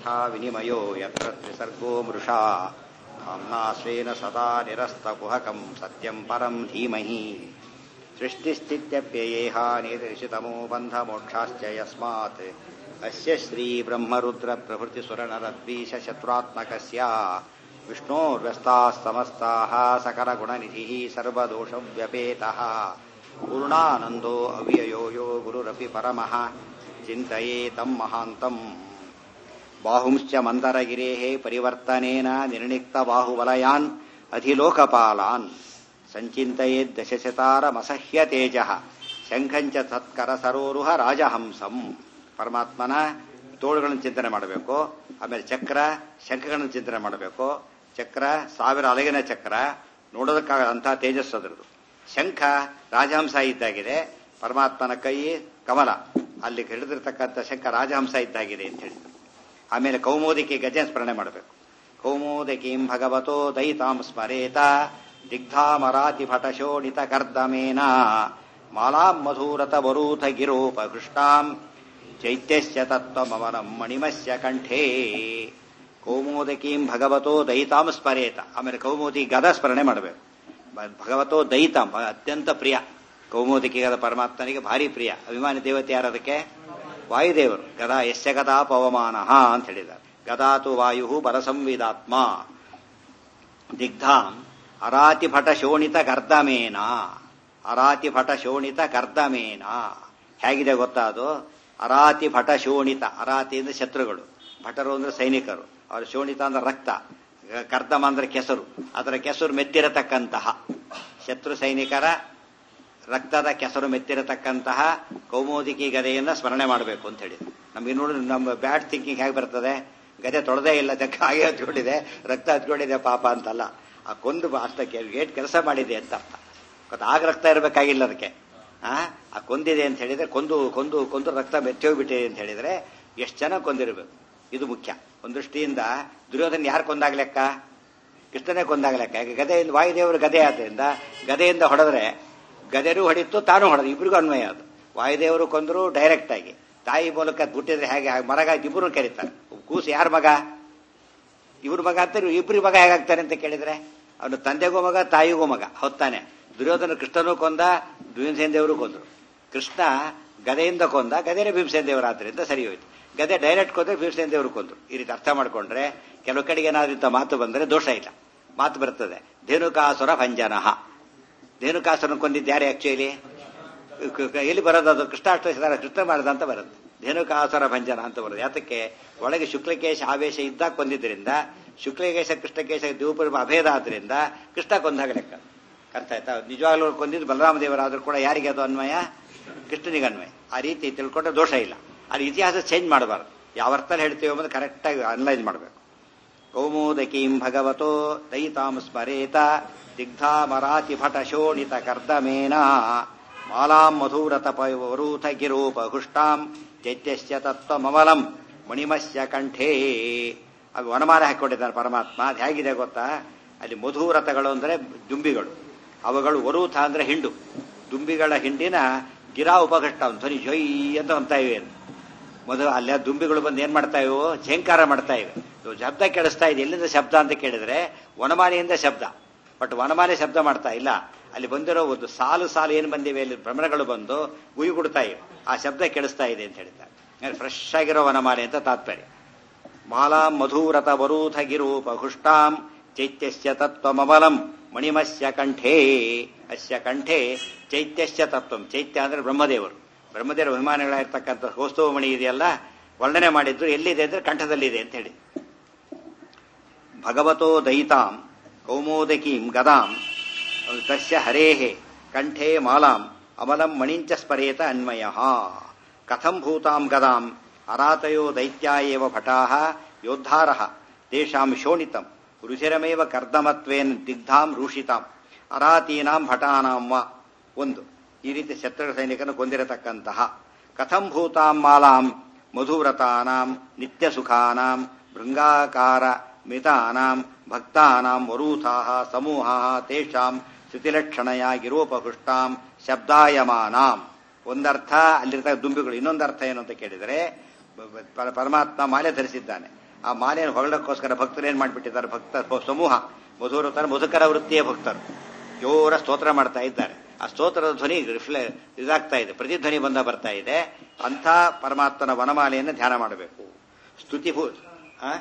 यथा विनिमयो यत्र त्रिसर्गो मृषा धाम्ना स्वेन सदा निरस्तकुहकम् सत्यम् परम् धीमहि सृष्टिस्थित्यप्ययेहा निर्षितमो बन्धमोक्षाश्च यस्मात् अस्य श्रीब्रह्मरुद्रप्रभृतिसुरनरद्वीषशत्रुरात्मकस्य विष्णोर्व्यस्ताः समस्ताः सकलगुणनिधिः सर्वदोषव्यपेतः पूर्णानन्दो अव्ययो यो गुरुरपि परमः चिन्तये तम् महान्तम् बाहुंश्च मन्दरगिरेः परिवर्तनेन निर्णिक्तबाहुवलयान् अधिलोकपालान् सञ्चिन्तयेद्दशशतारमसह्य तेजः ಶಂಖಂಚ ಸತ್ಕರ ಸರೋರುಹ ರಾಜಹಂಸಂ ಪರಮಾತ್ಮನ ತೋಳುಗಳನ್ನು ಚಿಂತನೆ ಮಾಡಬೇಕು ಆಮೇಲೆ ಚಕ್ರ ಶಂಖಗಳನ್ನು ಚಿಂತನೆ ಮಾಡಬೇಕು ಚಕ್ರ ಸಾವಿರ ಅಲಗಿನ ಚಕ್ರ ನೋಡೋದಕ್ಕಾಗದಂಥ ತೇಜಸ್ಸು ಅದರದು ಶಂಖ ರಾಜಹಂಸ ಇದ್ದಾಗಿದೆ ಪರಮಾತ್ಮನ ಕೈ ಕಮಲ ಅಲ್ಲಿ ಹಿಡಿದಿರ್ತಕ್ಕಂಥ ಶಂಖ ರಾಜಹಂಸ ಇದ್ದಾಗಿದೆ ಅಂತ ಹೇಳಿದ್ರು ಆಮೇಲೆ ಕೌಮೋದಿಕೆ ಗಜ ಸ್ಮರಣೆ ಮಾಡಬೇಕು ಕೌಮೋದಿಕೀಂ ಭಗವತೋ ದಯಿತಾಂ ಸ್ಮರೇತ ದಿಗ್ಧಾಮರಾತಿ ಭಟಶೋಣಿತ ಕರ್ದಮೇನ ಮಾಲಾಂ ಮಧೂರತ ವರೂಥ ಗಿರೋಪಹೃಷ್ಟಾಂ ಚೈತ್ಯಸ್ಯ ತತ್ವಮವನಂ ಮಣಿಮಸ್ಯ ಕಂಠೇ ಕೌಮೋದಕೀಂ ಭಗವತೋ ದಯಿತಾಂ ಸ್ಮರೇತ ಆಮೇಲೆ ಕೌಮೋದಿ ಗದ ಸ್ಮರಣೆ ಮಾಡಬೇಕು ಭಗವತೋ ದಯಿತಾಂ ಅತ್ಯಂತ ಪ್ರಿಯ ಕೌಮೋದಿಕಿಗದ ಪರಮಾತ್ಮನಿಗೆ ಭಾರಿ ಪ್ರಿಯ ಅಭಿಮಾನಿ ದೇವತೆ ಯಾರದಕ್ಕೆ ವಾಯುದೇವರು ಗದಾ ಯಸ್ಯ ಗದಾ ಪವಮಾನ ಅಂತ ಹೇಳಿದ್ದಾರೆ ಗದಾತು ವಾಯು ಬಲಸಂವಿದಾತ್ಮ ದಿಗ್ಧಾಂ ಅರಾತಿಭಟ ಶೋಣಿತ ಗರ್ದಮೇನ ಅರಾತಿಭಟ ಶೋಣಿತ ಗರ್ದಮೇನ ಹೇಗಿದೆ ಗೊತ್ತಾ ಅದು ಅರಾತಿ ಭಟ ಶೋಣಿತ ಅರಾತಿ ಅಂದ್ರೆ ಶತ್ರುಗಳು ಭಟರು ಅಂದ್ರೆ ಸೈನಿಕರು ಅವರ ಶೋಣಿತ ಅಂದ್ರೆ ರಕ್ತ ಕರ್ದಮ ಅಂದ್ರೆ ಕೆಸರು ಅದರ ಕೆಸರು ಮೆತ್ತಿರತಕ್ಕಂತಹ ಶತ್ರು ಸೈನಿಕರ ರಕ್ತದ ಕೆಸರು ಮೆತ್ತಿರತಕ್ಕಂತಹ ಕೌಮೋದಿಕಿ ಗದೆಯನ್ನ ಸ್ಮರಣೆ ಮಾಡಬೇಕು ಅಂತ ಹೇಳಿ ನಮ್ಗೆ ನೋಡಿ ನಮ್ಮ ಬ್ಯಾಡ್ ಥಿಂಕಿಂಗ್ ಹೇಗೆ ಬರ್ತದೆ ಗದೆ ತೊಳೆದೇ ಇಲ್ಲ ಜಕ್ಕ ಹಾಗೆ ಹತ್ಕೊಂಡಿದೆ ರಕ್ತ ಹತ್ಕೊಂಡಿದೆ ಪಾಪ ಅಂತಲ್ಲ ಆ ಕೊಂದು ಅಷ್ಟಕ್ಕೆ ಏಟ್ ಕೆಲಸ ಮಾಡಿದೆ ಅಂತ ಅರ್ಥ ಗೊತ್ತಾ ಆಗ ರಕ್ತ ಇರಬೇಕಾಗಿಲ್ಲ ಅದಕ್ಕೆ ಆ ಆ ಕೊಂದಿದೆ ಅಂತ ಹೇಳಿದ್ರೆ ಕೊಂದು ಕೊಂದು ಕೊಂದು ರಕ್ತ ಮೆತ್ತಿ ಹೋಗ್ಬಿಟ್ಟಿದೆ ಅಂತ ಹೇಳಿದ್ರೆ ಎಷ್ಟು ಜನ ಕೊಂದಿರಬೇಕು ಇದು ಮುಖ್ಯ ಒಂದು ದೃಷ್ಟಿಯಿಂದ ದುರ್ಯೋಧನ ಯಾರು ಕೊಂದಾಗ ಲೆಕ್ಕ ಕೃಷ್ಣನೇ ಕೊಂದಾಗ ಲೆಕ್ಕ ಯಾಕೆ ಗದೆಯಿಂದ ವಾಯುದೇವರು ಗದೆ ಆದ್ದರಿಂದ ಗದೆಯಿಂದ ಹೊಡೆದ್ರೆ ಗದೆನೂ ಹೊಡಿತು ತಾನು ಹೊಡೆದು ಇಬ್ರಿಗೂ ಅನ್ವಯ ಅದು ವಾಯುದೇವರು ಕೊಂದರು ಡೈರೆಕ್ಟ್ ಆಗಿ ತಾಯಿ ಮೂಲಕ ಹುಟ್ಟಿದ್ರೆ ಹೇಗೆ ಮರಗ ಇಬ್ಬರು ಕರೀತಾರೆ ಕೂಸು ಯಾರ ಮಗ ಇವ್ರ ಮಗ ಅಂತಾರೆ ಇಬ್ರು ಮಗ ಹೇಗಾಗ್ತಾರೆ ಅಂತ ಕೇಳಿದ್ರೆ ಅವನು ತಂದೆಗೂ ಮಗ ತಾಯಿಗೂ ಮಗ ಹೊತ್ತಾನೆ ದುರ್ಯೋಧನ ಕೃಷ್ಣನೂ ಕೊಂದ ಭೀಮಸೇನ ದೇವರು ಕೊಂದ್ರು ಕೃಷ್ಣ ಗದೆಯಿಂದ ಕೊಂದ ಗದೆನೇ ಭೀಮಸೇನ ದೇವರಾದ್ರಿಂದ ಸರಿ ಹೋಯ್ತು ಗದೆ ಡೈರೆಕ್ಟ್ ಕೊಂದ್ರೆ ಭೀಮಸೇನ ದೇವರು ಕೊಂದ್ರು ಈ ರೀತಿ ಅರ್ಥ ಮಾಡ್ಕೊಂಡ್ರೆ ಕೆಲವು ಕಡೆಗೆ ಏನಾದ್ರಿಂದ ಮಾತು ಬಂದ್ರೆ ದೋಷ ಇಲ್ಲ ಮಾತು ಬರ್ತದೆ ಧೇನುಕಾಸುರ ಭಂಜನ ಧೇನುಕಾಸುರನ ಕೊಂದಿದ್ದು ಯಾರೇ ಆಕ್ಚುಲಿ ಎಲ್ಲಿ ಬರೋದು ಅದು ಕೃಷ್ಣಾಷ್ಟ ಕೃಷ್ಣ ಮಾಡಿದ ಅಂತ ಬರುತ್ತೆ ಧೇನುಕಾಸುರ ಭಂಜನ ಅಂತ ಬರೋದು ಯಾತಕ್ಕೆ ಒಳಗೆ ಶುಕ್ಲಕೇಶ ಆವೇಶ ಇದ್ದಾಗ ಕೊಂದಿದ್ರಿಂದ ಶುಕ್ಲಕೇಶ ಕೃಷ್ಣಕೇಶ ದೀಪರ ಅಭೇದ ಆದ್ರಿಂದ ಕೃಷ್ಣ ಕೊಂದಾಗ ಲೆಕ್ಕ ಅರ್ಥ ಆಯ್ತಾ ನಿಜವಾಗ್ಲೂ ಕೊಂದಿದ್ದು ಬಲರಾಮ ದೇವರಾದ್ರೂ ಕೂಡ ಯಾರಿಗೆ ಅದು ಅನ್ವಯ ಕೃಷ್ಣನಿಗೆ ಅನ್ವಯ ಆ ರೀತಿ ತಿಳ್ಕೊಂಡ್ರೆ ದೋಷ ಇಲ್ಲ ಅಲ್ಲಿ ಇತಿಹಾಸ ಚೇಂಜ್ ಮಾಡಬಾರ್ದು ಯಾವ ಅರ್ಥಲ್ಲಿ ಹೇಳ್ತೀವಿ ಅನ್ನೋದು ಕರೆಕ್ಟಾಗಿ ಅನಲೈಸ್ ಮಾಡಬೇಕು ಕೌಮೋದಕೀಂ ಭಗವತೋ ದಯಿತಾಂ ಸ್ಮರೇತ ದಿಗ್ಧಾಮರಾತಿ ಭಟ ಶೋಣಿತ ಕರ್ದಮೇನ ಮಾಲಾಂ ಮಧುರತ ವರೂಥ ಗಿರೋಪ ಹುಷ್ಟಾಂ ಚೈತ್ಯಸ್ಯ ತತ್ವಮವಲಂ ಮಣಿಮಸ್ಯ ಕಂಠೇ ಅದು ವನಮಾಲೆ ಹಾಕೊಂಡಿದ್ದಾರೆ ಪರಮಾತ್ಮ ಅದು ಹೇಗಿದೆ ಗೊತ್ತಾ ಅಲ್ಲಿ ಮಧುರಥಗಳು ಅಂದ್ರೆ ದುಂಬಿಗಳು ಅವುಗಳು ವರೂಥ ಅಂದ್ರೆ ಹಿಂಡು ದುಂಬಿಗಳ ಹಿಂಡಿನ ಗಿರಾ ಉಪಘಷ್ಟ ಧ್ವನಿ ಜೊಯ್ ಅಂತ ಅಂತ ಇವೆ ಮೊದಲು ಅಲ್ಲೇ ದುಂಬಿಗಳು ಬಂದು ಏನ್ ಮಾಡ್ತಾ ಇವು ಝೇಂಕಾರ ಮಾಡ್ತಾ ಇವೆ ಶಬ್ದ ಕೇಳಿಸ್ತಾ ಇದೆ ಎಲ್ಲಿಂದ ಶಬ್ದ ಅಂತ ಕೇಳಿದ್ರೆ ವನಮಾಲೆಯಿಂದ ಶಬ್ದ ಬಟ್ ವನಮಾಲೆ ಶಬ್ದ ಮಾಡ್ತಾ ಇಲ್ಲ ಅಲ್ಲಿ ಬಂದಿರೋ ಒಂದು ಸಾಲು ಸಾಲು ಏನು ಬಂದಿವೆ ಅಲ್ಲಿ ಭ್ರಮಣಗಳು ಬಂದು ಗುಯಿ ಕೊಡ್ತಾ ಇವೆ ಆ ಶಬ್ದ ಕೇಳಿಸ್ತಾ ಇದೆ ಅಂತ ಹೇಳ್ತಾರೆ ಫ್ರೆಶ್ ಆಗಿರೋ ವನಮಾಲೆ ಅಂತ ತಾತ್ಪರ್ಯ ಮಾಲಾ ಮಧುರಥ ವರೂಥ ಗಿರೂಪ ಹುಷ್ಟಾಂ ಚೈತ್ಯಸ್ಯ ತತ್ವಮಬಲಂ ಮಣಿಮಸ್ಯ ಕಂಠೇ ಅಸ್ಯ ಕಂಠೆ ಚೈತ್ಯಸ್ಯ ತತ್ವಂ ಚೈತ್ಯ ಅಂದ್ರೆ ಬ್ರಹ್ಮದೇವರು ಬ್ರಹ್ಮದೇವರ ಅಭಿಮಾನಿಗಳಾಗಿರ್ತಕ್ಕಂಥ ಕೌಸ್ತವ ಮಣಿ ಇದೆಯಲ್ಲ ವರ್ಣನೆ ಮಾಡಿದ್ರು ಎಲ್ಲಿದೆ ಅಂದ್ರೆ ಕಂಠದಲ್ಲಿದೆ ಅಂತ ಹೇಳಿ ಭಗವತೋ ದಯಿತಾಂ ಕೌಮೋದಕೀಂ ಗದಾಂ ತಸ್ಯ ಹರೇಹೆ ಕಂಠೇ ಮಾಲಾಂ ಅಮಲಂ ಮಣಿಂಚ ಸ್ಮರೇತ ಅನ್ವಯ ಕಥಂ ಭೂತಾಂ ಗದಾಂ ಅರಾತಯೋ ದೈತ್ಯಾ ಏವ ಭಟಾಹ ಯೋದ್ಧಾರಃ ತೇಷಾಂ ಶೋಣಿತಂ ರುಚಿರಮೇವ ಕರ್ದಮತ್ವೇನ ದಿಗ್ಧಾಂ ರೂಷಿತಾಂ ಅರಾತೀನಾಂ ಭಟಾನಾಂ ವ ಒಂದು ಈ ರೀತಿ ಶತ್ರು ಸೈನಿಕನು ಕೊಂದಿರತಕ್ಕಂತಹ ಕಥಂ ಭೂತಾಂ ಮಾಲಾಂ ಮಧುವ್ರತಾನಾಂ ನಿತ್ಯ ಸುಖಾನಾಂ ಭೃಂಗಾಕಾರ ಮಿತಾನಾಂ ಭಕ್ತಾನಾಂ ವರೂಥಾಃ ಸಮೂಹಾಃ ತೇಷಾಂ ಸ್ಥಿತಿಲಕ್ಷಣಯ ಗಿರೋಪಹೃಷ್ಟಾಂ ಶಬ್ದಾಯಮಾನಾಂ ಒಂದರ್ಥ ಅಲ್ಲಿರ್ತಕ್ಕ ದುಂಬಿಗಳು ಇನ್ನೊಂದರ್ಥ ಏನು ಅಂತ ಕೇಳಿದರೆ ಪರಮಾತ್ಮ ಮಾಲೆ ಧರಿಸಿದ್ದಾನೆ ಆ ಮಾಲೆಯನ್ನು ಹೊಗಳಕ್ಕೋಸ್ಕರ ಭಕ್ತರು ಏನ್ ಮಾಡ್ಬಿಟ್ಟಿದ್ದಾರೆ ಭಕ್ತ ಸಮೂಹ ಮಧುರತರ ಮಧುಕರ ವೃತ್ತಿಯ ಭಕ್ತರು ಜೋರ ಸ್ತೋತ್ರ ಮಾಡ್ತಾ ಇದ್ದಾರೆ ಆ ಸ್ತೋತ್ರದ ಧ್ವನಿ ರಿಫ್ಲೆ ಇದಾಗ್ತಾ ಇದೆ ಪ್ರತಿಧ್ವನಿ ಬಂದ ಬರ್ತಾ ಇದೆ ಅಂಥ ಪರಮಾತ್ಮನ ವನಮಾಲೆಯನ್ನು ಧ್ಯಾನ ಮಾಡಬೇಕು ಸ್ತುತಿಭೂ ಆ?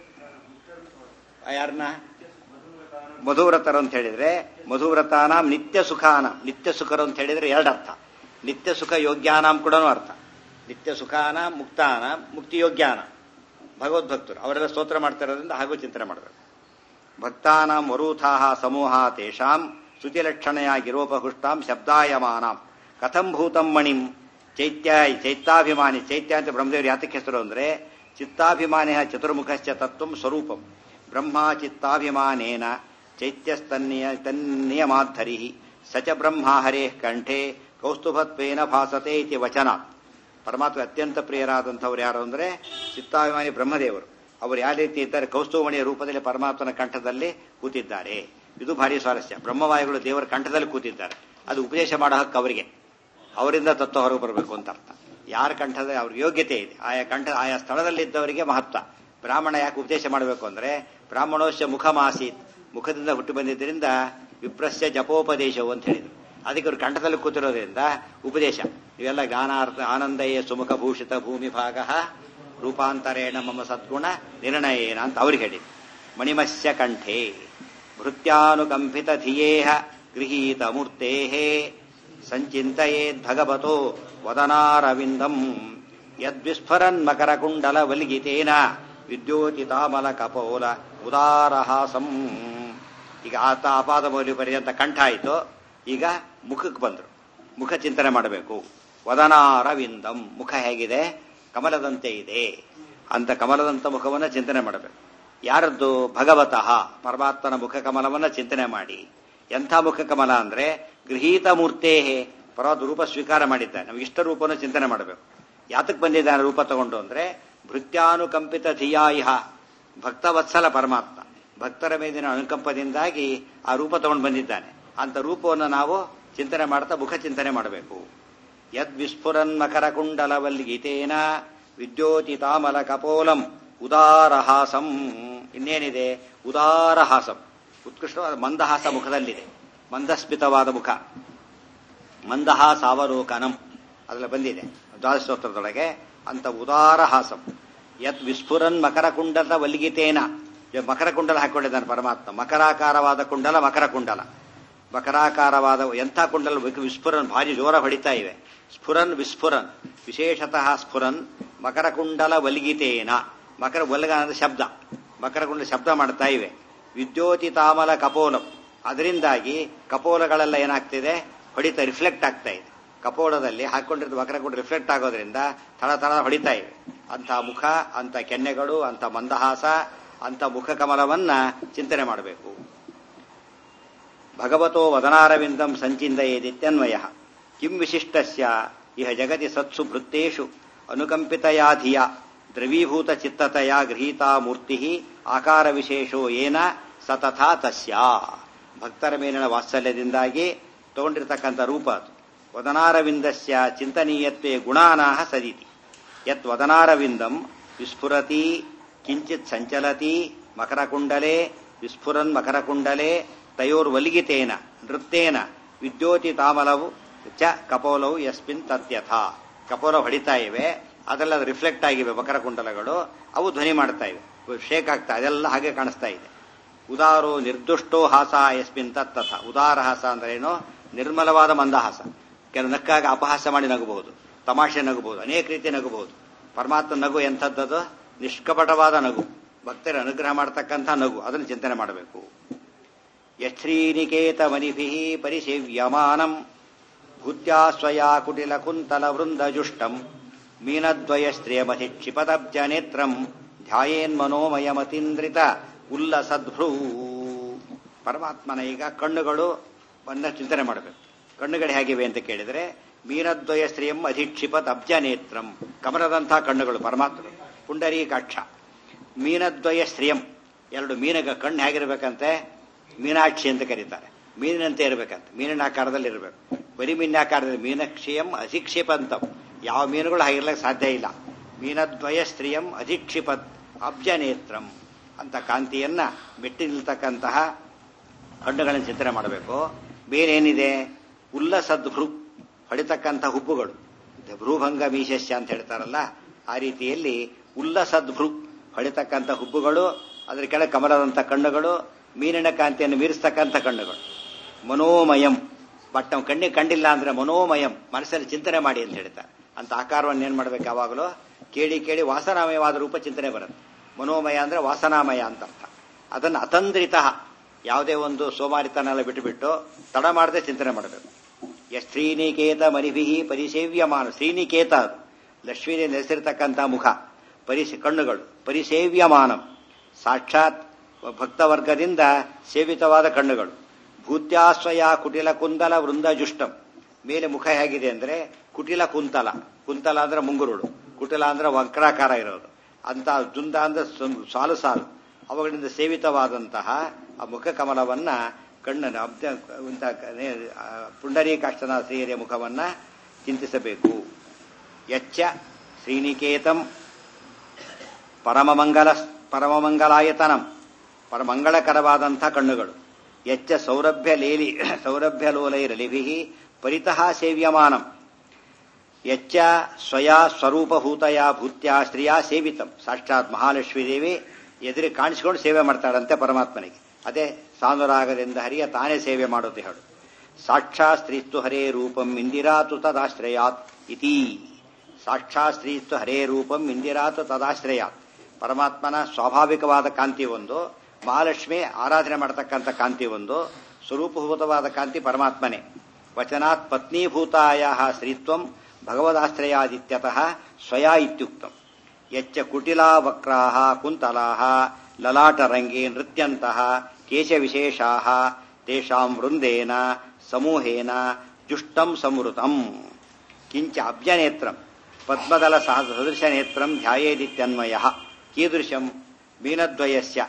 ಆ ಯಾರನ್ನ ಮಧುವ್ರತರು ಅಂತ ಹೇಳಿದ್ರೆ ಮಧುವ್ರತಾನಾಂ ನಿತ್ಯ ಸುಖಾನ ನಿತ್ಯ ಸುಖರು ಅಂತ ಹೇಳಿದ್ರೆ ಎರಡು ಅರ್ಥ ನಿತ್ಯ ಸುಖ ಯೋಗ್ಯಾನಾಂ ಕೂಡ ಅರ್ಥ ನಿತ್ಯ ಸುಖಾನ ಮುಕ್ತಾನ ಮುಕ್ತಿ ಯೋಗ್ಯಾನ ಭಗವದ್ಭಕ್ತರು ಅವರೆಲ್ಲ ಸ್ತೋತ್ರ ಮಾಡ್ತಾ ಇರೋದ್ರಿಂದ ಹಾಗೂ ಚಿಂತನೆ ಮಾಡಬೇಕು ಭಕ್ತಾನಾಂ ವರೂಥಾಹ ಸಮೂಹ ತೇಷಾಂ ಸ್ತುತಿಲಕ್ಷಣೆಯಾಗಿರೋಪಹುಷ್ಟಾಂ ಶಬ್ದಾಯಮಾನಾಂ ಕಥಂ ಭೂತಂ ಮಣಿಂ ಚೈತ್ಯ ಚೈತ್ಯಾಭಿಮಾನಿ ಚೈತ್ಯ ಅಂತ ಬ್ರಹ್ಮದೇವರು ಯಾತಕ್ಕೆ ಹೆಸರು ಅಂದ್ರೆ ಚಿತ್ತಾಭಿಮಾನಿ ಚತುರ್ಮುಖಶ್ಚ ತತ್ವಂ ಸ್ವರೂಪಂ ಬ್ರಹ್ಮ ಚಿತ್ತಾಭಿಮಾನೇನ ಚೈತ್ಯಸ್ತನ್ನಿಯ ತನ್ನಿಯಮಾಧರಿ ಸ ಚ ಬ್ರಹ್ಮ ಹರೇ ಕಂಠೆ ಕೌಸ್ತುಭತ್ವೇನ ಭಾಸತೆ ಇತಿ ವಚನಾತ್ ಪರಮಾತ್ಮ ಅತ್ಯಂತ ಪ್ರಿಯರಾದಂಥವ್ರು ಯಾರು ಅಂದ್ರೆ ಚಿತ್ತಾಭಿಮಾನಿ ಬ್ರಹ್ಮದೇವರು ಅವರು ಯಾವ ರೀತಿ ಇದ್ದಾರೆ ಕೌಸ್ತುಭಮಣಿಯ ರೂಪದಲ್ಲಿ ಪರಮಾತ್ಮನ ಕಂಠದಲ್ಲಿ ಕೂತಿದ್ದಾರೆ ಇದು ಭಾರಿ ಸ್ವಾರಸ್ಯ ಬ್ರಹ್ಮವಾಯುಗಳು ದೇವರ ಕಂಠದಲ್ಲಿ ಕೂತಿದ್ದಾರೆ ಅದು ಉಪದೇಶ ಮಾಡೋ ಹಕ್ಕು ಅವರಿಗೆ ಅವರಿಂದ ತತ್ವ ಹೊರಗೆ ಬರಬೇಕು ಅಂತ ಅರ್ಥ ಯಾರ ಕಂಠದ ಅವ್ರಿಗೆ ಯೋಗ್ಯತೆ ಇದೆ ಆಯಾ ಕಂಠ ಆಯಾ ಸ್ಥಳದಲ್ಲಿದ್ದವರಿಗೆ ಮಹತ್ವ ಬ್ರಾಹ್ಮಣ ಯಾಕೆ ಉಪದೇಶ ಮಾಡಬೇಕು ಅಂದ್ರೆ ಬ್ರಾಹ್ಮಣೋಶ್ಯ ಮುಖಮಾಸೀತ್ ಮುಖದಿಂದ ಹುಟ್ಟು ಬಂದಿದ್ದರಿಂದ ವಿಪ್ರಸ್ಯ ಜಪೋಪದೇಶವು ಅಂತ ಹೇಳಿದ್ರು ಅದಕ್ಕೆ ಅವ್ರು ಕಂಠದಲ್ಲಿ ಕೂತಿರೋದ್ರಿಂದ ಉಪದೇಶ ಇವೆಲ್ಲ ಜ್ಞಾನಾರ್ಥ ಆನಂದಯೇ ಸುಮುಖ ಭೂಷಿತ ಭೂಮಿ ಭಾಗ ರೂಪಾಂತರೇಣ ಮಮ ಸದ್ಗುಣ ನಿರ್ಣಯೇನ ಅಂತ ಅವ್ರಿಗೆ ಹೇಳಿ ಮಣಿಮಸ್ಯ ಕಂಠೆ ಭೃತ್ಯಾನುಕಂಪಿತ ಧಿಯೇಹ ಗೃಹೀತ ಮೂರ್ತೇಃ ಸಂಚಿಂತಯೇದ್ ಭಗವತೋ ವದನಾರವಿಂದಂ ಯದ್ವಿಸ್ಫರನ್ ಮಕರಕುಂಡಲ ವಲ್ಗಿತೇನ ವಿದ್ಯೋತಿತಾಮಲ ಕಪೋಲ ಉದಾರಹಾಸಂ ಈಗ ಆತ ಅಪಾದ ಮೌಲ್ಯ ಪರ್ಯಂತ ಕಂಠ ಆಯಿತು ಈಗ ಮುಖಕ್ಕೆ ಬಂದರು ಮುಖ ಚಿಂತನೆ ಮಾಡಬೇಕು ವದನಾರವಿಂದಂ ಮುಖ ಹೇಗಿದೆ ಕಮಲದಂತೆ ಇದೆ ಅಂತ ಕಮಲದಂತ ಮುಖವನ್ನ ಚಿಂತನೆ ಮಾಡಬೇಕು ಯಾರದ್ದು ಭಗವತಃ ಪರಮಾತ್ಮನ ಮುಖ ಕಮಲವನ್ನ ಚಿಂತನೆ ಮಾಡಿ ಎಂಥ ಮುಖ ಕಮಲ ಅಂದ್ರೆ ಗೃಹೀತ ಮೂರ್ತೇ ಪರವಾದ ರೂಪ ಸ್ವೀಕಾರ ಮಾಡಿದ್ದಾನೆ ನಮ್ಗೆ ಇಷ್ಟ ರೂಪವನ್ನು ಚಿಂತನೆ ಮಾಡಬೇಕು ಯಾತಕ್ಕೆ ಬಂದಿದ್ದಾನೆ ರೂಪ ತಗೊಂಡು ಅಂದ್ರೆ ಭೃತ್ಯಾನುಕಂಪಿತ ಧಿಯಾಯಿಹ ಭಕ್ತವತ್ಸಲ ಪರಮಾತ್ಮ ಭಕ್ತರ ಮೇಲಿನ ಅನುಕಂಪದಿಂದಾಗಿ ಆ ರೂಪ ತಗೊಂಡು ಬಂದಿದ್ದಾನೆ ಅಂತ ರೂಪವನ್ನು ನಾವು ಚಿಂತನೆ ಮಾಡ್ತಾ ಮುಖ ಚಿಂತನೆ ಮಾಡಬೇಕು ಯದ್ ವಿಸ್ಫುರನ್ ಮಕರ ಕುಂಡಲವಲ್ಗೀತೇನ ವಿದ್ಯೋತಿತಾಮಲ ಕಪೋಲಂ ಉದಾರಹಾಸಂ ಇನ್ನೇನಿದೆ ಉದಾರಹಾಸಂ ಉತ್ಕೃಷ್ಟವಾದ ಮಂದಹಾಸ ಮುಖದಲ್ಲಿದೆ ಮಂದಸ್ಮಿತವಾದ ಮುಖ ಮಂದಹಾಸಾವಲೋಕನಂ ಅದರಲ್ಲಿ ಬಂದಿದೆ ದ್ವಾದಶೋತ್ತರದೊಳಗೆ ಅಂತ ಉದಾರಹಾಸಂ ಯತ್ ವಿಸ್ಫುರನ್ ಮಕರ ಕುಂಡಲ ವಲ್ಗಿತೇನ ಮಕರ ಕುಂಡಲ ಹಾಕೊಂಡಿದ್ದಾನೆ ಪರಮಾತ್ಮ ಮಕರಾಕಾರವಾದ ಕುಂಡಲ ಮಕರ ಕುಂಡಲ ಮಕರಾಕಾರವಾದ ಎಂಥ ಕುಂಡಲ ವಿಸ್ಫುರನ್ ಭಾರಿ ಜೋರ ಹೊಡಿತಾ ಇವೆ ಸ್ಫುರನ್ ವಿಸ್ಫುರನ್ ವಿಶೇಷತಃ ಸ್ಫುರನ್ ಮಕರ ಕುಂಡಲ ವಲ್ಗಿತೇನ ಮಕರ ವಲ್ಗ ಅಂದ್ರೆ ಶಬ್ದ ಮಕರ ಕುಂಡಲ ಶಬ್ದ ಮಾಡ್ತಾ ಇವೆ ವಿದ್ಯೋತಿ ತಾಮಲ ಕಪೋಲಂ ಅದರಿಂದಾಗಿ ಕಪೋಲಗಳೆಲ್ಲ ಏನಾಗ್ತಿದೆ ಹೊಡಿತಾ ರಿಫ್ಲೆಕ್ಟ್ ಆಗ್ತಾ ಇದೆ ಕಪೋಲದಲ್ಲಿ ಹಾಕೊಂಡಿರೋದು ಮಕರ ಕುಂಡ ರಿಫ್ಲೆಕ್ಟ್ ಆಗೋದ್ರಿಂದ ಥಳ ಥಳ ಹೊಡಿತಾ ಇವೆ ಅಂತ ಮುಖ ಅಂತ ಕೆನ್ನೆಗಳು ಅಂತ ಮಂದಹಾಸ ಅಂತ ಮುಖ ಕಮಲವನ್ನ ಚಿಂತನೆ ಮಾಡಬೇಕು ಭಗವತೋ ವದನಾರವಿಂದಂ ಸಂಚಿಂದಯೇದಿತ್ಯನ್ವಯ ಕಿಂ ವಿಶಿಷ್ಟಸ್ಯ ಇಹ ಜಗತಿ ಸತ್ಸು ಭೃತ್ತೇಷು ಅನುಕಂಪಿತಯಾ ಧಿಯ ದ್ರವೀಭೂತ ಚಿತ್ತತೆಯ ಗೃಹೀತಾ ಮೂರ್ತಿ ಆಕಾರ ವಿಶೇಷೋ ಏನ ಸತಥಾ ತಸ್ಯ ಭಕ್ತರ ಮೇಲಿನ ವಾತ್ಸಲ್ಯದಿಂದಾಗಿ ತಗೊಂಡಿರ್ತಕ್ಕಂಥ ರೂಪ ಅದು ವದನಾರವಿಂದಸ್ಯ ಚಿಂತನೀಯತ್ವೇ ಗುಣಾನಾಹ ಸದಿತಿ ಯತ್ ವದನಾರವಿಂದಂ ವಿಸ್ಫುರತಿ ಕಿಂಚಿತ್ ಸಂಚಲತಿ ಮಕರಕುಂಡಲೆ ವಿಸ್ಫುರನ್ ಮಕರಕುಂಡಲೆ ತಯೋರ್ವಲಿಗಿತೇನ ನೃತ್ಯೇನ ವಿದ್ಯೋತಿ ತಾಮಲವು ಚ ಕಪೋಲವು ಯಸ್ಮಿನ್ ತತ್ಯಥ ಕಪೋಲ ಹೊಡಿತಾ ಇವೆ ಅದೆಲ್ಲ ರಿಫ್ಲೆಕ್ಟ್ ಆಗಿವೆ ಮಕರಕುಂಡಲಗಳು ಅವು ಧ್ವನಿ ಮಾಡ್ತಾ ಇವೆ ಶೇಕ್ ಆಗ್ತಾ ಅದೆಲ್ಲ ಹಾಗೆ ಕಾಣಿಸ್ತಾ ಇದೆ ಉದಾರೋ ನಿರ್ದುಷ್ಟೋ ಹಾಸ ಯಸ್ಮಿನ್ ತತ್ತಥ ಉದಾರ ಹಾಸ ಅಂದ್ರೇನು ನಿರ್ಮಲವಾದ ಮಂದಹಾಸ ಕೆಲವು ನಕ್ಕಾಗ ಅಪಹಾಸ ಮಾಡಿ ನಗಬಹುದು ತಮಾಷೆ ನಗಬಹುದು ಅನೇಕ ರೀತಿ ನಗಬಹುದು ಪರಮಾತ್ಮ ನಗು ಎಂಥದ್ದದು ನಿಷ್ಕಪಟವಾದ ನಗು ಭಕ್ತರ ಅನುಗ್ರಹ ಮಾಡತಕ್ಕಂಥ ನಗು ಅದನ್ನು ಚಿಂತನೆ ಮಾಡಬೇಕು ಯಶ್ರೀನಿಕೇತ ಮನಿಭಿ ಪರಿಸೇವ್ಯಮಾನಂ ಭೂತ್ಯಾಸ್ವಯಾ ಕುಟಿಲ ಕುಂತಲ ವೃಂದಜುಷ್ಟಂ ಮೀನದ್ವಯ ಸ್ತ್ರಿಯಮಧಿಕ್ಷಿಪದಬ್ಜ ನೇತ್ರಂ ಧ್ಯಾಯೇನ್ಮನೋಮಯಮತೀಂದ್ರಿತ ಉಲ್ಲಸದ್ಭ್ರೂ ಪರಮಾತ್ಮನ ಈಗ ಕಣ್ಣುಗಳು ಬಂದ ಚಿಂತನೆ ಮಾಡಬೇಕು ಕಣ್ಣುಗಳು ಹೇಗಿವೆ ಅಂತ ಕೇಳಿದರೆ ಮೀನದ್ವಯ ಸ್ತ್ರೀಯಂ ಅಧಿಕ್ಷಿಪತ್ ಅಬ್ಜ ನೇತ್ರಂ ಕಮಲದಂಥ ಕಣ್ಣುಗಳು ಪರಮಾತ್ಮರು ಪುಂಡರೀಕಾಕ್ಷ ಮೀನದ್ವಯ ಸ್ತ್ರೀಯಂ ಎರಡು ಮೀನಗ ಕಣ್ಣು ಹೇಗಿರ್ಬೇಕಂತೆ ಮೀನಾಕ್ಷಿ ಅಂತ ಕರೀತಾರೆ ಮೀನಿನಂತೆ ಇರಬೇಕಂತ ಮೀನಿನ ಆಕಾರದಲ್ಲಿ ಇರಬೇಕು ಬರೀ ಮೀನಿನ ಆಕಾರದಲ್ಲಿ ಮೀನಕ್ಷಿಯಂ ಅಧಿಕ್ಷಿಪಂತಂ ಯಾವ ಮೀನುಗಳು ಹಾಗಿರ್ಲಿಕ್ಕೆ ಸಾಧ್ಯ ಇಲ್ಲ ಮೀನದ್ವಯ ಸ್ತ್ರೀಯಂ ಅಧಿಕ್ಷಿಪತ್ ಅಬ್ಜನೇತ್ರಂ ಅಂತ ಕಾಂತಿಯನ್ನ ಮೆಟ್ಟಿ ನಿಲ್ತಕ್ಕಂತಹ ಕಣ್ಣುಗಳನ್ನು ಚಿಂತನೆ ಮಾಡಬೇಕು ಬೇರೇನಿದೆ ಉಲ್ಲಸದ್ ಭೃ ಹೊಡಿತಕ್ಕಂಥ ಹುಬ್ಬುಗಳು ಇದು ಭ್ರೂಭಂಗ ಮೀಶಸ್ಯ ಅಂತ ಹೇಳ್ತಾರಲ್ಲ ಆ ರೀತಿಯಲ್ಲಿ ಉಲ್ಲಸದ್ ಭೃ ಹೊಡಿತಕ್ಕಂಥ ಹುಬ್ಬುಗಳು ಅದರ ಕೆಳಗೆ ಕಮಲದಂಥ ಕಣ್ಣುಗಳು ಮೀನಿನ ಕಾಂತಿಯನ್ನು ಮೀರಿಸ್ತಕ್ಕಂಥ ಕಣ್ಣುಗಳು ಮನೋಮಯಂ ಬಟ್ ನಾವು ಕಣ್ಣಿಗೆ ಕಂಡಿಲ್ಲ ಅಂದ್ರೆ ಮನೋಮಯಂ ಮನಸ್ಸಲ್ಲಿ ಚಿಂತನೆ ಮಾಡಿ ಅಂತ ಹೇಳ್ತಾರೆ ಅಂತ ಆಕಾರವನ್ನು ಏನ್ ಮಾಡ್ಬೇಕು ಯಾವಾಗಲೂ ಕೇಳಿ ಕೇಳಿ ವಾಸನಾಮಯವಾದ ರೂಪ ಚಿಂತನೆ ಬರುತ್ತೆ ಮನೋಮಯ ಅಂದ್ರೆ ವಾಸನಾಮಯ ಅಂತ ಅರ್ಥ ಅದನ್ನು ಅತಂದ್ರಿತ ಯಾವುದೇ ಒಂದು ಸೋಮಾರಿತನೆಲ್ಲ ಬಿಟ್ಟುಬಿಟ್ಟು ತಡ ಮಾಡದೆ ಚಿಂತನೆ ಮಾಡಬೇಕು ಯ ಶ್ರೀನಿಕೇತ ಮರಿಭಿಹಿ ಪರಿಸೇವ್ಯಮಾನ ಶ್ರೀನಿಕೇತ ಅದು ಲಕ್ಷ್ಮೀನೇ ನೆಲೆಸಿರ್ತಕ್ಕಂಥ ಮುಖ ಪರಿಸ ಕಣ್ಣುಗಳು ಪರಿಸೇವ್ಯಮಾನಂ ಸಾಕ್ಷಾತ್ ಭಕ್ತವರ್ಗದಿಂದ ಸೇವಿತವಾದ ಕಣ್ಣುಗಳು ಭೂತ್ಯಾಶ್ರಯ ಕುಟಿಲ ಕುಂದಲ ವೃಂದಜುಷ್ಟಂ ಮೇಲೆ ಮುಖ ಹೇಗಿದೆ ಅಂದ್ರೆ ಕುಟಿಲ ಕುಂತಲ ಕುಂತಲ ಅಂದ್ರೆ ಮುಂಗುರುಳು ಕುಟಿಲ ಅಂದ್ರೆ ವಕ್ರಾಕಾರ ಇರೋದು ಅಂತ ದುಂದ ಅಂದ್ರೆ ಸು- ಸಾಲು ಸಾಲು ಅವುಗಳಿಂದ ಸೇವಿತವಾದಂತಹ ಆ ಮುಖ ಕಮಲವನ್ನ ಕಣ್ಣನ್ನು ಅಬ್ದ ಇಂಥ ಆ, ಪುಂಡರೀಕಾಷ್ಟನ ಶ್ರೀಯರಿಯ ಮುಖವನ್ನ ಚಿಂತಿಸಬೇಕು ಯಚ್ಚ ಶ್ರೀನಿಕೇತಂ ಪರಮಮಂಗಲ ಪರಮಮಂಗಲಾಯತನಂ ಪರಮಂಗಳಕರವಾದಂಥ ಕಣ್ಣುಗಳು ಎಚ್ಚ ಸೌರಭ್ಯ ಲೇಲಿ ಸೌರಭ್ಯ ಲೋಲೈರಲಿಭಿ ಪರಿತಃ ಸೇವ್ಯಮಾನಂ ಎಚ್ಚ ಸ್ವಯಾ ಸ್ವರೂಪಭೂತಯ ಭೂತ್ಯ ಸ್ತ್ರೀಯ ಸೇವಿತಂ ಸಾಕ್ಷಾತ್ ಮಹಾಲಕ್ಷ್ಮೀ ದೇವಿ ಎದುರು ಕಾಣಿಸಿಕೊಂಡು ಸೇವೆ ಮಾಡ್ತಾಳಂತೆ ಪರಮಾತ್ಮನಿಗೆ ಅದೇ ಸಾನುರಾಗದಿಂದ ಹರಿಯ ತಾನೇ ಸೇವೆ ಮಾಡೋದು ಹೇಳು ಸಾಕ್ಷಾತ್ ಸ್ತ್ರೀಸ್ತು ಹರೇ ರೂಪಂ ಇಂದಿರಾತು ತದಾಶ್ರಯಾತ್ ಇತಿ ಸಾಕ್ಷಾತ್ ಸ್ತ್ರೀಸ್ತು ಹರೇ ರೂಪಂ ಇಂದಿರಾತು ತದಾಶ್ರಯಾತ್ ಪರಮಾತ್ಮನ ಸ್ವಾಭಾವಿಕವಾದ ಕಾಂತಿ ಒಂದು ಮಹಾಲಕ್ಷ್ಮಿ ಆರಾಧನೆ ಮಾಡತಕ್ಕಂಥ ಕಾಂತಿ ಒಂದು ಸ್ವರೂಪಭೂತವಾದ ಕಾಂತಿ ಪರಮಾತ್ಮನೇ ವಚನಾತ್ ಪತ್ನೀಭೂತಾಯ ಸ್ತ್ರೀತ್ವಂ ಭಗವದಾಶ್ರಯಾದಿತ್ಯತಃ ಸ್ವಯಾ ಇತ್ಯುಕ್ತಂ ಯಚ್ಚ ಕುಟಿಲಾ ವಕ್ರಾ ಕುಂತಲಾ ಲಲಾಟರಂಗೇ ನೃತ್ಯಂತಹ ಕೇಶವಿಶೇಷಾ ತೇಷಾಂ ವೃಂದೇನ ಸಮೂಹೇನ ಜುಷ್ಟಂ ಸಮೃತಂ ಕಿಂಚ ಅಬ್ಜನೇತ್ರಂ ಪದ್ಮದಲ ಸದೃಶ ನೇತ್ರಂ ಧ್ಯಾಯೇದಿತ್ಯನ್ವಯ ಕೀದೃಶಂ ಮೀನದ್ವಯಸ್ಯ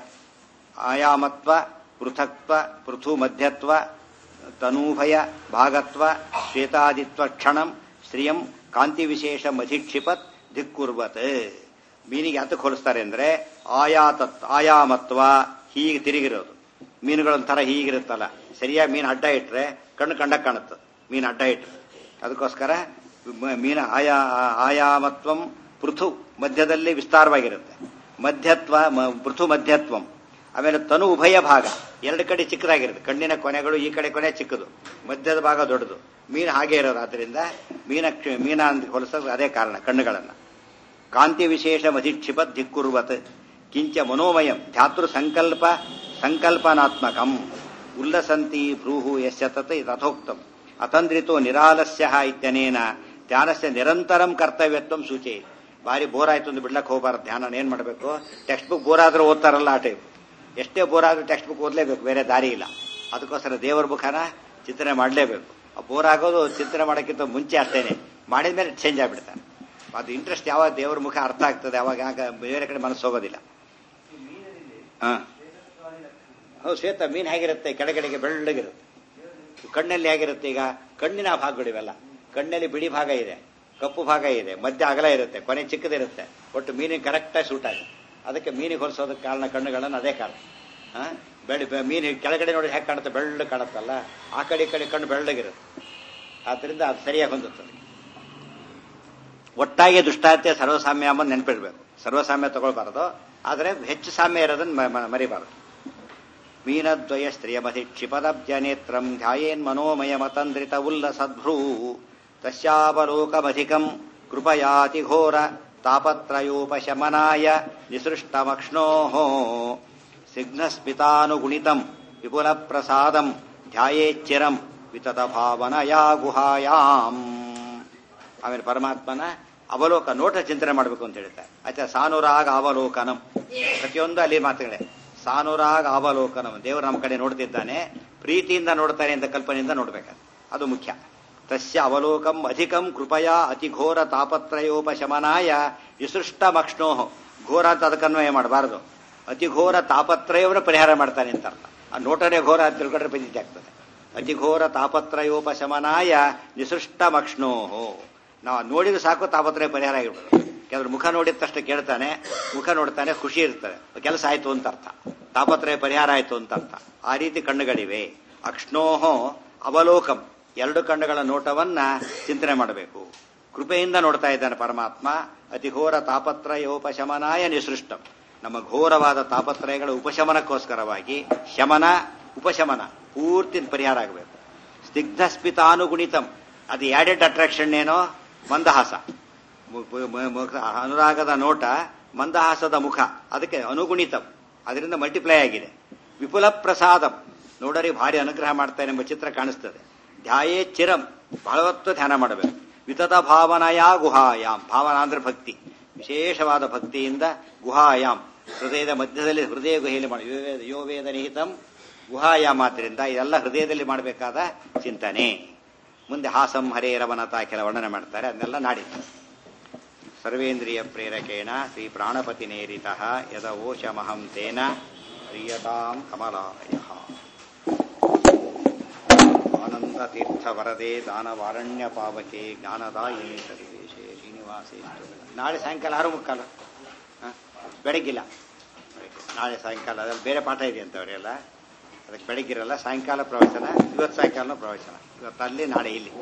ಆಯಾಮತ್ವ ಪೃಥಕ್ತ್ವ ಪೃಥು ಮಧ್ಯತ್ವ ತನೂಭಯ ಭಾಗತ್ವ ಶ್ವೇತಾದಿತ್ವ ಕ್ಷಣಂ ಶ್ರಿಯಂ ಕಾಂತಿ ವಿಶೇಷ ಮಧಿಕ್ಷಿಪತ್ ಧಿಕ್ಕುರ್ವತ್ ಮೀನಿಗೆ ಯಾತಕ್ಕೆ ಹೋಲಿಸ್ತಾರೆ ಅಂದ್ರೆ ಆಯಾತತ್ ಆಯಾಮತ್ವ ಹೀಗೆ ತಿರುಗಿರೋದು ಮೀನುಗಳೊಂಥರ ಹೀಗಿರುತ್ತಲ್ಲ ಸರಿಯಾಗಿ ಮೀನು ಅಡ್ಡ ಇಟ್ರೆ ಕಣ್ಣು ಕಂಡ ಕಾಣುತ್ತದೆ ಮೀನು ಅಡ್ಡ ಇಟ್ರೆ ಅದಕ್ಕೋಸ್ಕರ ಮ- ಮೀನ ಆಯಾ ಆಯಾಮತ್ವಂ ಪೃಥು ಮಧ್ಯದಲ್ಲಿ ವಿಸ್ತಾರವಾಗಿರುತ್ತೆ ಮಧ್ಯತ್ವ ಮ- ಪೃಥು ಮಧ್ಯತ್ವಂ ಆಮೇಲೆ ತನು ಉಭಯ ಭಾಗ ಎರಡು ಕಡೆ ಚಿಕ್ಕದಾಗಿರುತ್ತೆ ಕಣ್ಣಿನ ಕೊನೆಗಳು ಈ ಕಡೆ ಕೊನೆ ಚಿಕ್ಕದು ಮಧ್ಯದ ಭಾಗ ದೊಡ್ಡದು ಮೀನು ಹಾಗೆ ಇರೋದು ಆದ್ದರಿಂದ ಮೀನ ಮೀನ ಅಂತ ಹೋಲಿಸೋದು ಅದೇ ಕಾರಣ ಕಣ್ಣುಗಳನ್ನು ಕಾಂತಿ ವಿಶೇಷ ಮಧಿಕ್ಷಿಪ ದಿಕ್ಕುರ್ವತ್ ಕಿಂಚ ಮನೋಮಯಂ ಧಾತೃ ಸಂಕಲ್ಪ ಸಂಕಲ್ಪನಾತ್ಮಕಂ ಉಲ್ಲಸಂತಿ ಭ್ರೂಹು ಯಸ್ಯ ತತ್ ತಥೋಕ್ತಂ ಅತಂದ್ರಿತೋ ನಿರಾಲಸ್ಯ ಇತ್ಯನೇನ ಧ್ಯಾನಸ್ಯ ನಿರಂತರಂ ಕರ್ತವ್ಯತ್ವಂ ಸೂಚಿ ಬಾರಿ ಬೋರ್ ಆಯ್ತು ಒಂದು ಬಿಡ್ಲಕ್ಕೆ ಹೋಗಬಾರ್ದು ಧ್ಯಾನ ಏನ್ ಮಾಡಬೇಕು ಟೆಕ್ಸ್ಟ್ ಬುಕ್ ಬೋರ್ ಆದ್ರೂ ಓದ್ತಾರಲ್ಲ ಆ ಟೈಪ್ ಎಷ್ಟೇ ಬೋರ್ ಆದ್ರೂ ಟೆಕ್ಸ್ಟ್ ಬುಕ್ ಓದಲೇಬೇಕು ಬೇರೆ ದಾರಿ ಇಲ್ಲ ಅದಕ್ಕೋಸ್ಕರ ದೇವರ ಮುಖನ ಚಿಂತನೆ ಮಾಡಲೇಬೇಕು ಆ ಬೋರ್ ಆಗೋದು ಚಿಂತನೆ ಮಾಡೋಕ್ಕಿಂತ ಮುಂಚೆ ಅಷ್ಟೇನೆ ಮಾಡಿದ್ಮೇಲೆ ಚೇಂಜ್ ಆಗ್ಬಿಡ್ತಾನೆ ಅದು ಇಂಟ್ರೆಸ್ಟ್ ಯಾವಾಗ ದೇವರ ಮುಖ ಅರ್ಥ ಆಗ್ತದೆ ಅವಾಗ ಆಗ ಬೇರೆ ಕಡೆ ಮನಸ್ಸು ಹೋಗೋದಿಲ್ಲ ಹಾ ಹೌದು ಶ್ವೇತ ಮೀನು ಹೇಗಿರುತ್ತೆ ಕೆಳಗಡೆಗೆ ಬೆಳ್ಳಗಿರುತ್ತೆ ಕಣ್ಣಲ್ಲಿ ಹೇಗಿರುತ್ತೆ ಈಗ ಕಣ್ಣಿನ ಭಾಗಗಳಿವೆಲ್ಲ ಕಣ್ಣಲ್ಲಿ ಬಿಳಿ ಭಾಗ ಇದೆ ಕಪ್ಪು ಭಾಗ ಇದೆ ಮಧ್ಯ ಅಗಲ ಇರುತ್ತೆ ಕೊನೆ ಚಿಕ್ಕದಿರುತ್ತೆ ಒಟ್ಟು ಮೀನಿಗೆ ಕರೆಕ್ಟಾಗಿ ಸೂಟ್ ಆಗುತ್ತೆ ಅದಕ್ಕೆ ಮೀನಿಗೆ ಹೊಲಿಸೋದಕ್ಕೆ ಕಾರಣ ಕಣ್ಣುಗಳನ್ನು ಅದೇ ಕಾರಣ ಹಾ ಬೆಳ್ಳಿ ಬೆ- ಮೀನು ಕೆಳಗಡೆ ನೋಡಿ ಹೇಗೆ ಕಾಣುತ್ತೆ ಬೆಳ್ಳ ಕಾಣುತ್ತಲ್ಲ ಆ ಕಡೆ ಈ ಕಡೆ ಕಣ್ಣು ಬೆಳ್ಳಗಿರುತ್ತೆ ಆದ್ರಿಂದ ಅದು ಸರಿಯಾಗಿ ಹೊಂದುತ್ತದೆ ಒಟ್ಟಾಗಿ ದುಷ್ಟಾತ್ಯ ಸರ್ವಸಾಮ್ಯ ಅಂಬ ನೆನಪಿಡ್ಬೇಕು ಸರ್ವಸಾಮ್ಯ ತಗೊಳ್ಬಾರದು ಆದರೆ ಹೆಚ್ಚು ಸಾಮ್ಯ ಇರೋದನ್ನ ಮ- ಮ- ಮರಿಬಾರದು ಮೀನದ್ವಯ ಸ್ತ್ರಿಯಮಧಿ ಕ್ಷಿಪದಬ್ಜನೇತ್ರಂ ಧ್ಯಾಯೇನ್ ಮನೋಮಯ ಮತಂದ್ರಿತ ಉಲ್ಲಸದ್ಭ್ರೂ ತಸ್ಯಾವಲೋಕಮಧಿಕಂ ಕೃಪಯಾತಿ ಘೋರ ತಾಪತ್ರಯೋಪಶಮನಾಯ ನಿಸೃಷ್ಟಮಕ್ಷ್ಣೋ ಸಿಗ್ನಸ್ಮಿತಾನುಗುಣಿತಂ ವಿಪುಲ ಪ್ರಸಾದಂ ಧ್ಯಾಯೇಚ್ಚಿರಂ ವಿತತ ಭಾವನಯಾ ಗುಹಾಯಾಂ ಆಮೇಲೆ ಪರಮಾತ್ಮನ ಅವಲೋಕ ನೋಟ ಚಿಂತನೆ ಮಾಡಬೇಕು ಅಂತ ಹೇಳ್ತಾರೆ ಆಯ್ತಾ ಸಾನುರಾಗ ಅವಲೋಕನಂ ಪ್ರತಿಯೊಂದು ಅಲ್ಲಿ ಮಾತುಗಳೇ ಸಾನುರಾಗ ಅವಲೋಕನಂ ದೇವರು ನಮ್ಮ ಕಡೆ ನೋಡ್ತಿದ್ದಾನೆ ಪ್ರೀತಿಯಿಂದ ನೋಡ್ತಾನೆ ಅಂತ ಕಲ್ಪನೆಯಿಂದ ನೋಡ್ಬೇಕು ಅದು ಮುಖ್ಯ ತಸ್ಯ ಅವಲೋಕಂ ಅಧಿಕಂ ಕೃಪಯಾ ಅತಿಘೋರ ತಾಪತ್ರಯೋಪಶಮನಾಯ ವಿಸೃಷ್ಟಮಕ್ಷ್ಣೋ ಘೋರ ಅಂತ ಅದಕ್ಕನ್ವಯ ಮಾಡಬಾರದು ಅತಿಘೋರ ತಾಪತ್ರಯವನ್ನು ಪರಿಹಾರ ಮಾಡ್ತಾನೆ ಅಂತ ಅರ್ಥ ಆ ನೋಟನೇ ಘೋರ ಅಂತ ತಿಳ್ಕೊಂಡ್ರೆ ಪದ್ಧತಿ ಆಗ್ತದೆ ಅತಿಘೋರ ತಾಪತ್ರಯೋಪಶಮನಾಯ ನಿಸೃಷ್ಟಮಕ್ಷ್ಣೋ ನಾವು ನೋಡಿದ್ರೆ ಸಾಕು ತಾಪತ್ರಯ ಪರಿಹಾರ ಆಗಿಬಿಡೋದು ಕೆಲವರು ಮುಖ ನೋಡಿದ ತಕ್ಷಣ ಕೇಳ್ತಾನೆ ಮುಖ ನೋಡ್ತಾನೆ ಖುಷಿ ಇರ್ತದೆ ಕೆಲಸ ಆಯ್ತು ಅಂತ ಅರ್ಥ ತಾಪತ್ರಯ ಪರಿಹಾರ ಆಯ್ತು ಅಂತ ಅರ್ಥ ಆ ರೀತಿ ಕಣ್ಣುಗಳಿವೆ ಅಕ್ಷ್ಣೋಹೋ ಅವಲೋಕಂ ಎರಡು ಕಣ್ಣುಗಳ ನೋಟವನ್ನ ಚಿಂತನೆ ಮಾಡಬೇಕು ಕೃಪೆಯಿಂದ ನೋಡ್ತಾ ಇದ್ದಾನೆ ಪರಮಾತ್ಮ ಅತಿಘೋರ ತಾಪತ್ರಯೋಪಶಮನಾಯ ನಿಸೃಷ್ಟಂ ನಮ್ಮ ಘೋರವಾದ ತಾಪತ್ರಯಗಳ ಉಪಶಮನಕ್ಕೋಸ್ಕರವಾಗಿ ಶಮನ ಉಪಶಮನ ಪೂರ್ತಿ ಪರಿಹಾರ ಆಗಬೇಕು ಸ್ನಿಗ್ಧ ಸ್ಮಿತಾನುಗುಣಿತಂ ಅದು ಆಡೆಡ್ ಅಟ್ರಾಕ್ಷನ್ ಏನೋ ಮಂದಹಾಸ ಮು- ಮು- ಮುಖ- ಅನುರಾಗದ ನೋಟ ಮಂದಹಾಸದ ಮುಖ ಅದಕ್ಕೆ ಅನುಗುಣಿತಂ ಅದರಿಂದ ಮಲ್ಟಿಪ್ಲೈ ಆಗಿದೆ ವಿಪುಲ ಪ್ರಸಾದಂ ನೋಡರಿ ಭಾರಿ ಅನುಗ್ರಹ ಮಾಡ್ತಾನೆ ಎಂಬ ಚಿತ್ರ ಕಾಣಿಸ್ತದೆ ಧ್ಯಾಯೇ ಚಿರಂ ಬಹಳ ಹೊತ್ತು ಧ್ಯಾನ ಮಾಡಬೇಕು ವಿತತ ಭಾವನಯ ಗುಹಾಯಾಮ್ ಭಾವನಾ ಅಂದ್ರೆ ಭಕ್ತಿ ವಿಶೇಷವಾದ ಭಕ್ತಿಯಿಂದ ಗುಹಾಯಾಮ್ ಹೃದಯದ ಮಧ್ಯದಲ್ಲಿ ಹೃದಯ ಗುಹೆಯಲ್ಲಿ ಮಾಡಿ ಯೋವೇದ ಯೋವೇದ ನಿಹಿತಂ ಗುಹಾಯಾಮ್ ಆದ್ರಿಂದ ಇದೆಲ್ಲ ಹೃದಯದಲ್ಲಿ ಮಾಡಬೇಕಾದ ಚಿಂತನೆ ಮುಂದೆ ಹಾಸಂ ಹರೇ ರವನತ ಕೆಲ ವರ್ಣನೆ ಮಾಡ್ತಾರೆ ಅದನ್ನೆಲ್ಲ ನಾಡಿದ್ದು ಸರ್ವೇಂದ್ರಿಯ ಪ್ರೇರಕೇಣ ಶ್ರೀ ಪ್ರಾಣಪತಿ ನೇರಿತ ಯದ ಓಶಮಹಂ ತೇನ ಪ್ರಿಯತಾಂ ಕಮಲಾಯ ಆನಂದ ತೀರ್ಥ ವರದೆ ದಾನವಾರಣ್ಯ ಪಾವಕೆ ಜ್ಞಾನದಾಯಿನಿ ಸರ್ವೇಶೇ ಶ್ರೀನಿವಾಸೇ ನಾಳೆ ಸಾಯಂಕಾಲ ಆರು ಮುಕ್ಕಾಲು ಹ? ಬೆಳಗ್ಗಿಲ್ಲ ಬೆಳಗ್ಗೆ. ನಾಳೆ ಸಾಯಂಕಾಲ ಅದ್ರಲ್ಲಿ ಬೇರೆ ಪಾಠ ಇದೆ ಅಂತ ಅವರೆಲ್ಲ ಅದಕ್ಕೆ ಬೆಳಗ್ಗಿರಲ್ಲ ಸಾಯಂಕಾಲ ಪ್ರವಚನ ಇವತ್ತು ಸಾಯಂಕಾಲ ಪ್ರವಚನ ಇವತ್ತು ಅಲ್ಲಿ ನಾಳೆ ಇಲ್ಲಿ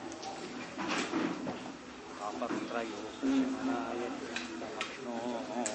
ತಾಪತ್ರಯೋಪಶಮನಾಯ ವಿಷ್ಣೋಃ